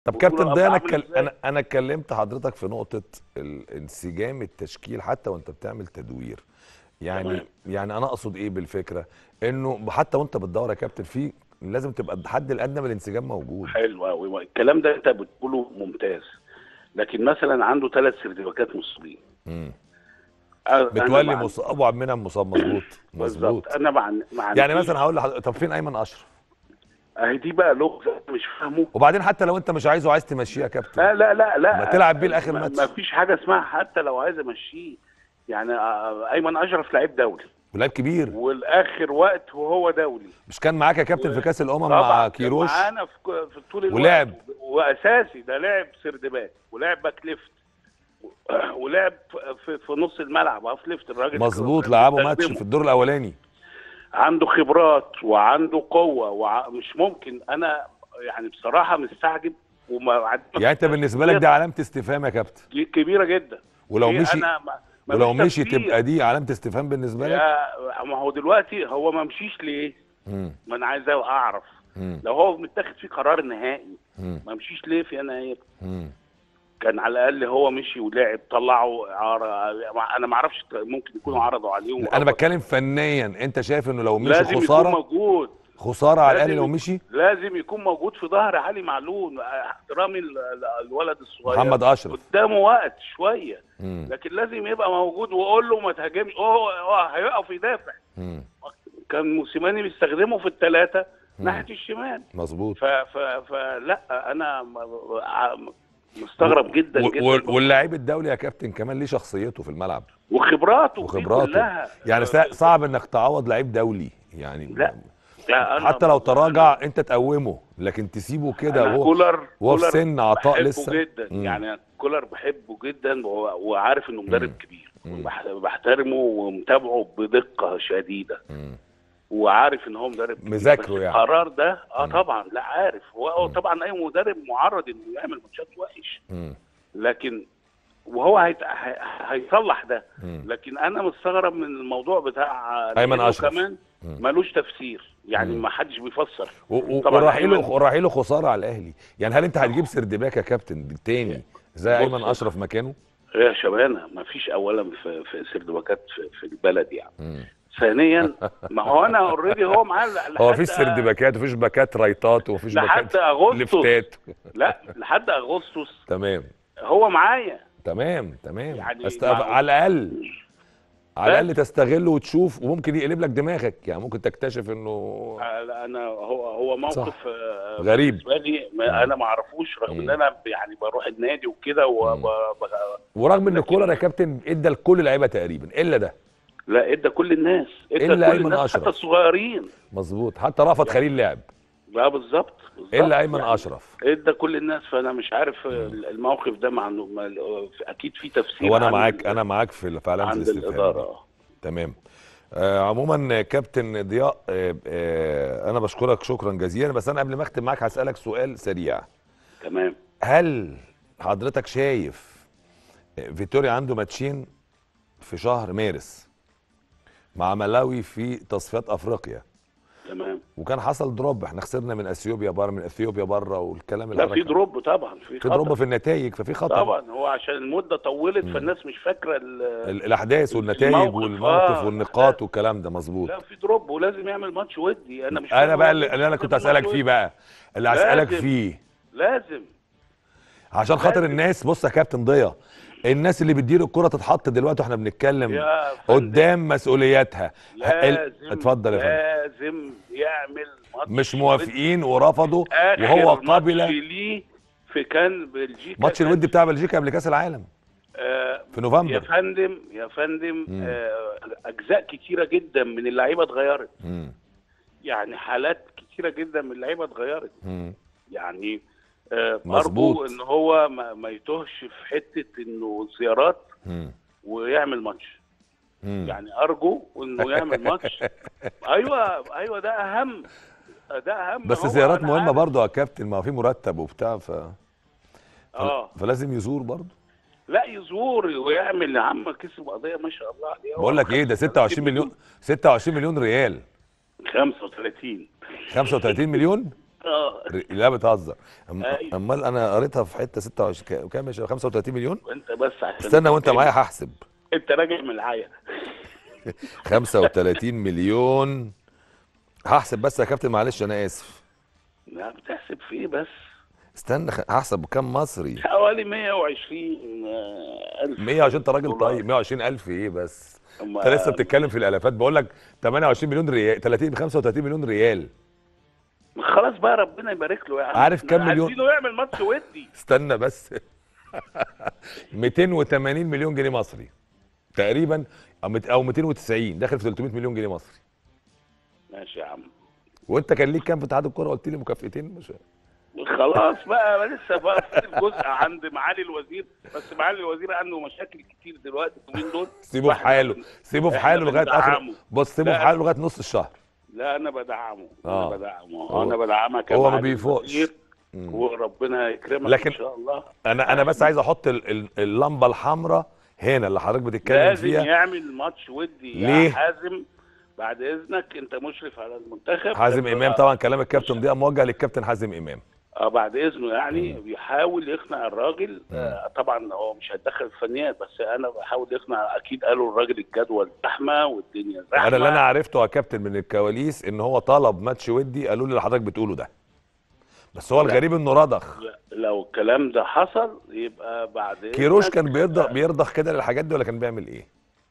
طب كابتن وبطولة ضياء انا عامل اتكل... إزاي؟ انا انا اتكلمت حضرتك في نقطه الانسجام التشكيل حتى وانت بتعمل تدوير يعني تمام. يعني انا اقصد ايه بالفكره انه حتى وانت بتدور يا كابتن في لازم تبقى الحد الادنى من الانسجام موجود حلو قوي الكلام ده انت بتقوله ممتاز لكن مثلا عنده ثلاث سيرتيفيكات مصابين مم. أنا متولي مع- مصاب ابو عبد المنعم مصاب مظبوط مظبوط بالظبط انا مع مع يعني مثلا هقول لحضرتك طب فين ايمن اشرف اهي دي بقى لغز أنا مش فاهمه وبعدين حتى لو انت مش عايزه عايز تمشيه يا كابتن لا لا لا لا ما تلعب بيه لآخر ما- ماتش. ما فيش حاجه اسمها حتى لو عايز امشيه يعني آه، ايمن اشرف لعيب دولي ولاعب كبير والاخر وقت وهو دولي مش كان معاك يا كابتن في كاس الامم طبعا مع كان كيروش معانا في ك- في طول الوقت ولعب. واساسي ده لعب سيرد باك ولعب باك ليفت ولعب في, في نص الملعب اوف ليفت الراجل مظبوط كان لعبوا ماتش بيستخدمه. في الدور الاولاني عنده خبرات وعنده قوه ومش ممكن انا يعني بصراحه مستعجب وما يعني انت بالنسبه لك دي علامه استفهام يا كابتن دي كبيره جدا ولو دي مشي أنا ما- ما ولو فيش مشي تفكير. تبقى دي علامه استفهام بالنسبه لك يا ما هو دلوقتي هو ما مشيش ليه؟ مم. ما انا عايز اعرف مم. لو هو متاخد فيه قرار نهائي مم. ما مشيش ليه في يناير؟ مم. كان على الاقل هو مشي ولعب طلعوا اعاره انا ما اعرفش ممكن يكونوا عرضوا عليه انا ورفض. بتكلم فنيا انت شايف انه لو مشي لازم يكون خساره موجود خساره على لازم الاقل لو يكون- مشي لازم يكون موجود في ظهر علي معلول احترامي ال- ال- الولد الصغير محمد اشرف قدامه وقت شويه مم. لكن لازم يبقى موجود واقول له ما تهاجمش هو هو هيقف يدافع مم. كان موسيماني بيستخدمه في الثلاثه ناحيه الشمال مظبوط ف ف فلا انا م- ع- مستغرب جدا و- جدا و- واللاعب الدولي يا كابتن كمان ليه شخصيته في الملعب وخبراته دي وخبراته كلها. يعني سا- صعب انك تعوض لعيب دولي يعني لا. لا، أنا- حتى لو تراجع انت تقومه لكن تسيبه كده أنا وهو كولر وهو في كولر سن عطاء بحبه لسه جدا مم. يعني كولر بحبه جدا وهو- وعارف انه مدرب مم. كبير مم. وبح- بحترمه ومتابعه بدقه شديده مم. وعارف ان هو مدرب كبير. مذاكره بس يعني. القرار ده اه مم. طبعا لا عارف هو هو مم. طبعا اي مدرب معرض انه يعمل ماتشات وحش مم. لكن وهو هيت... هي- هيصلح ده مم. لكن انا مستغرب من الموضوع بتاع أيمن لأنه أشرف. كمان مم. ملوش تفسير يعني مم. ما حدش بيفسر و- و- طبعاً ورحيله أيمن- ورحيله خساره على الاهلي يعني هل انت هتجيب سردباك يا كابتن تاني زي بص- ايمن اشرف مكانه يا شبانه ما فيش اولا في في سردباكات في, في البلد يعني مم. ثانيا ما هو انا اوريدي هو معاه هو لحد- مفيش سردباكات ومفيش باكات رايتات ومفيش لحد باكات اغسطس لفتات لا لحد اغسطس تمام هو معايا تمام تمام يعني أست... مع- على الاقل على بس. الاقل تستغله وتشوف وممكن يقلب لك دماغك يعني ممكن تكتشف انه آه، انا هو هو موقف آه، غريب. بالنسبه لي ما انا ما اعرفوش رغم ان مم. انا يعني بروح النادي وكده مم. وب... ب... ورغم ان لكن- كولر يا كابتن ادى لكل اللعيبه تقريبا الا ده لا ادى كل الناس ادى إلا كل أيمن الناس أشرف. حتى الصغيرين مظبوط حتى رفض خليل لعب لا بالظبط بالظبط. الا ايمن يعني اشرف ادى كل الناس فانا مش عارف الموقف ده مع إنه- ما- اكيد في تفسير هو انا عند- معاك انا معاك في في علامه عند الاستفهام الاداره دي. آه. تمام آه عموما كابتن ضياء آه آه انا بشكرك شكرا جزيلا بس انا قبل ما اختم معاك هسالك سؤال سريع تمام هل حضرتك شايف فيتوريا عنده ماتشين في شهر مارس مع ملاوي في تصفيات افريقيا تمام وكان حصل دروب احنا خسرنا من اثيوبيا بره من اثيوبيا بره والكلام لا في الحركة. دروب طبعا في في خطر. دروب في النتائج ففي خطر طبعا هو عشان المده طولت مم. فالناس مش فاكره ال- ال- الاحداث والنتائج الموقف، والموقف آه. والنقاط والكلام ده مظبوط لا في دروب ولازم يعمل ماتش ودي انا مش انا فاهم بقى هو اللي ليه اللي انا كنت بيعمل هسالك ماتش فيه ودي. بقى اللي هسالك لازم. فيه لازم عشان خاطر لازم. الناس بص يا كابتن ضياء الناس اللي بتدير الكرة تتحط دلوقتي واحنا بنتكلم يا فندم، قدام مسؤولياتها ال- لازم اتفضل يا فندم لازم يعمل ماتش مش ودي. موافقين ورفضوا آخر وهو ماتش قبل ليه في كان بلجيكا ماتش كان- الودي بتاع بلجيكا قبل كاس العالم آه في يا نوفمبر فندم يا فندم مم. آه اجزاء كتيره جدا من اللعيبه اتغيرت مم. يعني حالات كتيره جدا من اللعيبه اتغيرت مم. يعني آه مظبوط. ارجو ان هو ما, ما يتوهش في حته انه زيارات مم. ويعمل ماتش مم. يعني ارجو انه يعمل ماتش ايوه ايوه ده اهم ده اهم بس هو زيارات أنا مهمة عارف. برضه يا كابتن ما هو في مرتب وبتاع ف... اه فلازم يزور برضه لا يزور ويعمل يا عم كسب قضيه ما شاء الله عليه هو بقول لك ايه ده 26 مليون 26 مليون ريال 35 35 مليون اه ر- لا بتهزر أم- أيوة. امال انا قريتها في حته 26 كا- كام يا شباب 35 مليون وانت بس عشان استنى وانت معايا هحسب انت راجع من العيا 35 مليون هحسب بس يا كابتن معلش انا اسف لا بتحسب فيه بس استنى خ- هحسب كام مصري حوالي 120 آه، الف 120 انت راجل دولار. طيب 120 الف ايه بس أما- انت لسه بتتكلم في الالافات بقول لك 28 مليون ريال 30 35 مليون ريال خلاص بقى ربنا يبارك له يعني عارف كام مليون؟ عايزينه يعمل ماتش ودي استنى بس 280 مليون جنيه مصري تقريبا او مت- او 290 داخل في 300 مليون جنيه مصري ماشي يا عم وانت كان ليك كام في اتحاد الكوره قلت لي مكافئتين مش خلاص بقى لسه بقى فاضل جزء عند معالي الوزير بس معالي الوزير عنده مشاكل كتير دلوقتي اليومين دول سيبه في فإحنا- حاله سيبه في إحنا حاله لغايه اخر بندعمه. بص سيبه لا. في حاله لغايه نص الشهر لا انا بدعمه آه. انا بدعمه هو- انا بدعمك يا هو ما معالي بيفوقش. الوزير، مم. وربنا يكرمك لكن ان شاء الله انا انا بس عايز احط ال- ال- اللمبه الحمراء هنا اللي حضرتك بتتكلم لازم فيها يعمل ماتش ودي ليه؟ يا حازم بعد اذنك انت مشرف على المنتخب حازم امام طبعا كلام الكابتن ده موجه للكابتن حازم امام اه بعد اذنه يعني بيحاول يقنع الراجل آه طبعا هو مش هيتدخل في الفنيات بس انا بحاول يقنع اكيد قالوا الراجل الجدول زحمه والدنيا زحمه انا اللي انا عرفته يا كابتن من الكواليس ان هو طلب ماتش ودي قالوا لي اللي حضرتك بتقوله ده بس هو لا. الغريب انه رضخ لو الكلام ده حصل يبقى بعد إذنك- كيروش كان بيرضخ بيرضخ كده للحاجات دي ولا كان بيعمل ايه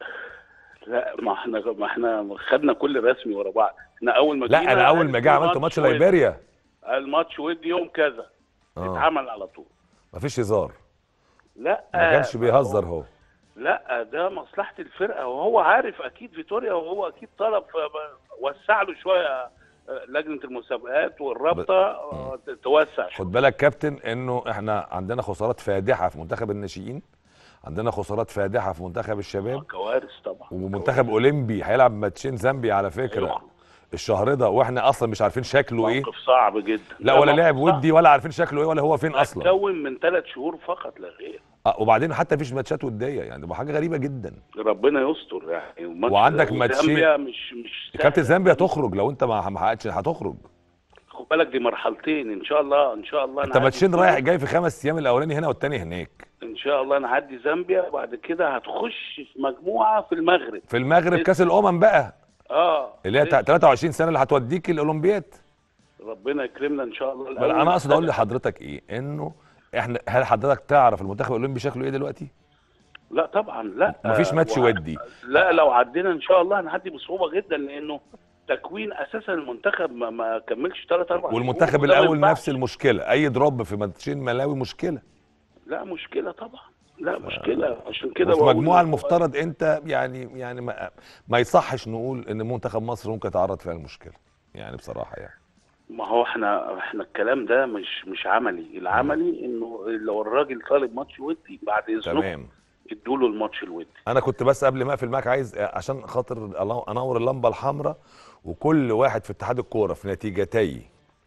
لا ما احنا ما احنا خدنا كل رسمي ورا بعض احنا اول ما لا جينا انا اول ما جه قال عملت ماتش ودي. ليبيريا الماتش ودي يوم كذا اه اتعمل على طول مفيش هزار لا ما كانش بيهزر هو لا ده مصلحه الفرقه وهو عارف اكيد فيتوريا وهو اكيد طلب ف- وسع له شويه آه، لجنه المسابقات والرابطه آه، توسع شويه خد بالك كابتن انه احنا عندنا خسارات فادحه في منتخب الناشئين عندنا خسارات فادحه في منتخب الشباب كوارث طبعا ومنتخب اولمبي هيلعب ماتشين زامبيا على فكره أيوة. الشهر ده واحنا اصلا مش عارفين شكله ايه موقف صعب جدا لا ولا موقف لاعب صعب. ودي ولا عارفين شكله ايه ولا هو فين اصلا اتكون من ثلاث شهور فقط لا غير آه وبعدين حتى مفيش ماتشات وديه يعني ده حاجه غريبه جدا ربنا يستر يعني الماتش وعندك ده ماتشين. وزامبيا مش مش سهل. كابتن زامبيا تخرج لو انت ما ما حققتش هتخرج خد بالك دي مرحلتين ان شاء الله ان شاء الله انت نعدي ماتشين فيهم. رايح جاي في خمس ايام الاولاني هنا والتاني هناك ان شاء الله نعدي زامبيا وبعد كده هتخش في مجموعه في المغرب في المغرب كاس الامم بقى اه اللي هي لسه 23 سنه اللي هتوديك الاولمبياد ربنا يكرمنا ان شاء الله بل الأول. انا اقصد اقول لحضرتك ايه انه احنا هل حضرتك تعرف المنتخب الاولمبي شكله ايه دلوقتي لا طبعا لا مفيش ماتش و- ودي لا لو عدينا ان شاء الله هنعدي بصعوبه جدا لانه تكوين اساسا المنتخب ما, ما كملش 3 4 والمنتخب الاول نفس المشكله اي دروب في ماتشين ملاوي مشكله لا مشكله طبعا لا مشكله عشان كده وفي بقول مجموعه لك- المفترض انت يعني يعني ما, ما يصحش نقول ان منتخب مصر ممكن يتعرض فيها المشكله يعني بصراحه يعني ما هو احنا احنا الكلام ده مش مش عملي العملي انه لو الراجل طالب ماتش ودي بعد اذنه تمام ادوا له الماتش الودي انا كنت بس قبل ما اقفل معاك عايز عشان خاطر انور اللمبه الحمراء وكل واحد في اتحاد الكوره في نتيجتي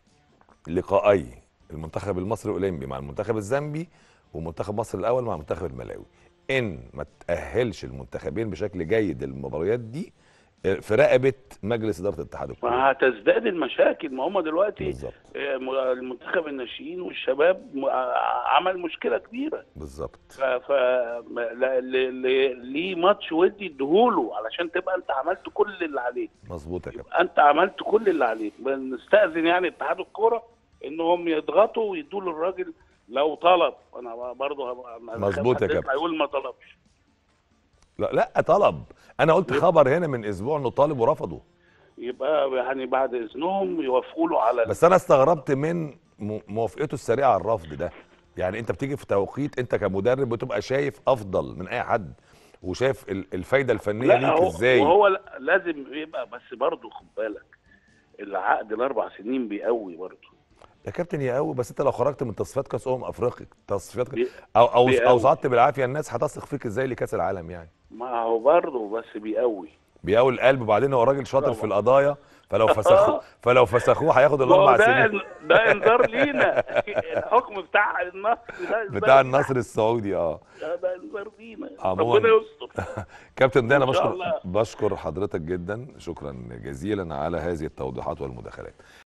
لقائي المنتخب المصري الاولمبي مع المنتخب الزامبي ومنتخب مصر الاول مع المنتخب الملاوي ان ما تاهلش المنتخبين بشكل جيد للمباريات دي في رقبه مجلس اداره اتحاد الكوره ما هتزداد المشاكل ما هم دلوقتي بالظبط آه، م- المنتخب الناشئين والشباب م- آه، عمل مشكله كبيره بالظبط ف ف م- لا- ل- ل- ليه ماتش ودي اديهوله علشان تبقى انت عملت كل اللي عليك مظبوط يا كابتن انت عملت كل اللي عليك بنستاذن يعني اتحاد الكوره انهم يضغطوا ويدوا للراجل لو طلب انا برضه هبقى مظبوط يا هيطلع كابتن. يقول ما طلبش لا لا طلب انا قلت خبر هنا من اسبوع انه طالب ورفضه يبقى يعني بعد اذنهم يوافقوا له على بس انا استغربت من م- موافقته السريعه على الرفض ده يعني انت بتيجي في توقيت انت كمدرب بتبقى شايف افضل من اي حد وشايف ال- الفايده الفنيه لا ليك هو ازاي وهو لا- لازم يبقى بس برضه خد بالك العقد الاربع سنين بيقوي برضه يا كابتن يا قوي بس انت لو خرجت من تصفيات كاس امم افريقيا تصفيات بي- او او او بيقوي. صعدت بالعافيه الناس هتثق فيك ازاي لكاس العالم يعني ما هو برضه بس بيقوي بيقوي القلب وبعدين هو راجل شاطر طبعا. في القضايا فلو فسخوه فلو فسخوه هياخد ما هو الاربع ده سنين ده انذار لينا الحكم بتاع النصر ده إنذار بتاع لينا. النصر السعودي اه ده ده انذار لينا عموماً. ربنا يستر كابتن ده انا إن شاء بشكر الله. بشكر حضرتك جدا شكرا جزيلا على هذه التوضيحات والمداخلات